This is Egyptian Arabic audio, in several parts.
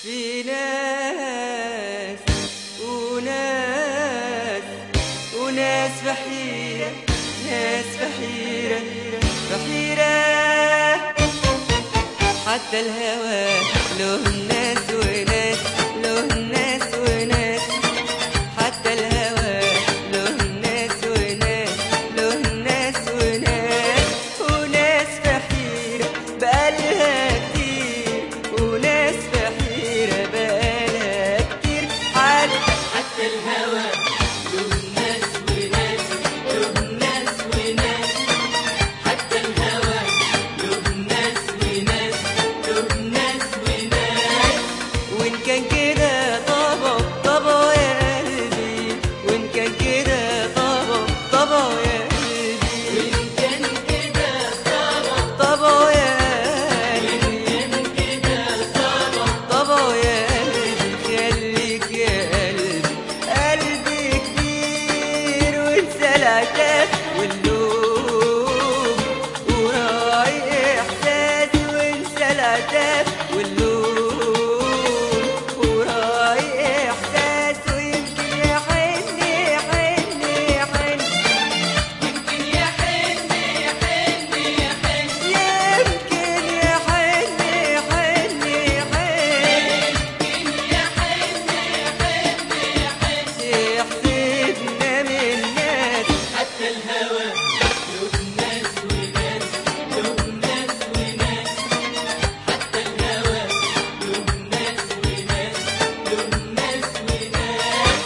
في ناس وناس وناس بحيرة ناس بحيرة بحيرة حتى الهوى له ناس وناس له ناس وناس حتى الهوى له ناس وناس له ناس وناس وناس بحيرة بقالها كتير وناس بحيرة بقالها كتير حتى حتى الهوى له ناس وناس له ناس وناس حتى الهوى له ناس وناس له ناس وناس وإن كان كده طبع طبع يا قلبي وإن كان كده طبع طبع يا قلبي وإن كان كده طبع طبع يا قلبي كان كده طبع طبع يا قلبي خليك يا قلبي قلبي كبير وانسى العتاب واللوم وراعي احساسي وانسى العتاب واللوم وراعي احساسي ويمكن يحن يحن يحن يمكن يحن يحن يحن يمكن يحن يحن يحن يمكن يحن يحن يحن يحسدنا من ناس حتى الهوى له ناس وناس له ناس وناس حتى الهوى له ناس وناس له ناس وناس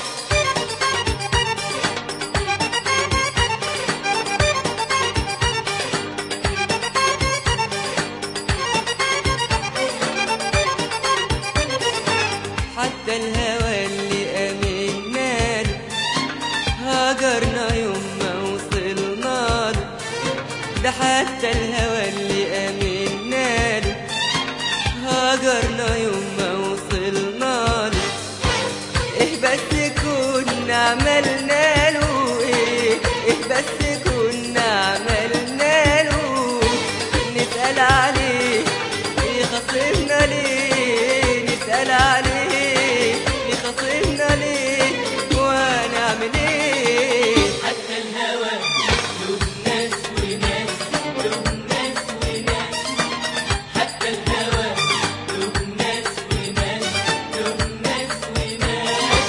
حتى الهوى اللي أمنا له هاجرنا يوم ما وصلنا له ده حتى الهوى اللي أمنا له هاجرنا يوم ما وصلنا له إيه بس كنا عملنا له إيه إيه بس كنا عملنا له نسأل عليه يخصمنا ليه نسأل عليه يخصمنا ليه ونعمل ايه حتى الهوى له ناس وناس له ناس وناس حتى الهوى له ناس وناس له ناس وناس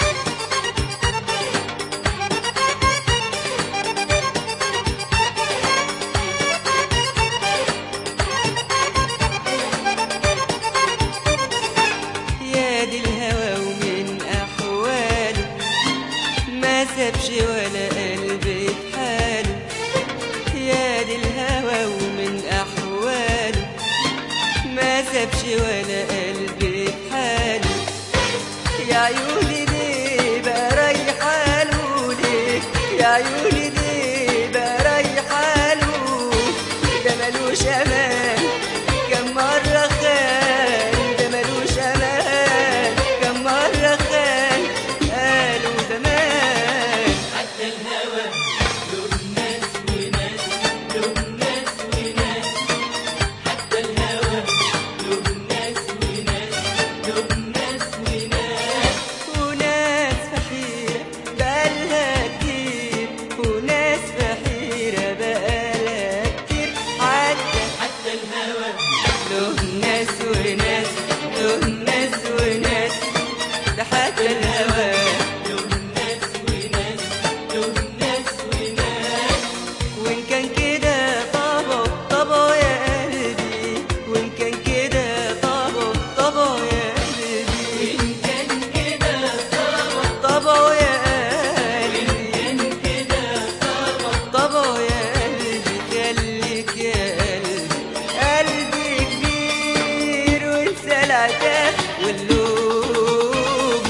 يا دي الهوى ومن أحواله ما سابش ولا قلبي في حاله يا دي الهوى ومن أحواله ما سابش ولا قلبي في حاله يا عيوني ليه بقى رايحاله ليه يا عيوني ليه بقى رايحاله ده ملوش امان كم مرة خان ده ملوش امان كم مرة خان قالوا زمان حتى الهوى له ناس وناس له ناس وناس حتى الهوى له ناس وناس له ناس وناس وناس فحيرة بقالها كتير وناس فحيرة بقالها كتير حتى حتى الهوى له ناس وناس له ناس وناس ده حتى الهوى له ناس وناس له ناس وناس وإن كان كده طبع طبع يا قلبي وإن كان كده طبع طبع يا قلبي إن كان كده طبع طبع يا قلبي كان كده طبع طبع يا قلبي خليك يا قلبي قلبي كبير وانسى العتاب واللوم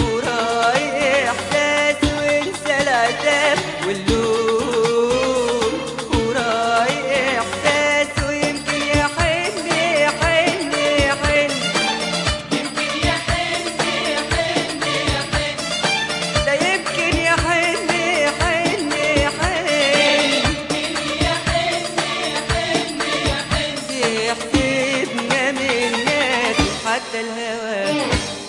وراعي احساسي وانسى العتاب واللوم وراعي احساسي ويمكن يحن يحن يحن يمكن يحن يحن يحن ده يمكن يحن يحن يحن يمكن يحن يحن يحن يحسدنا من ناس حتى الهوى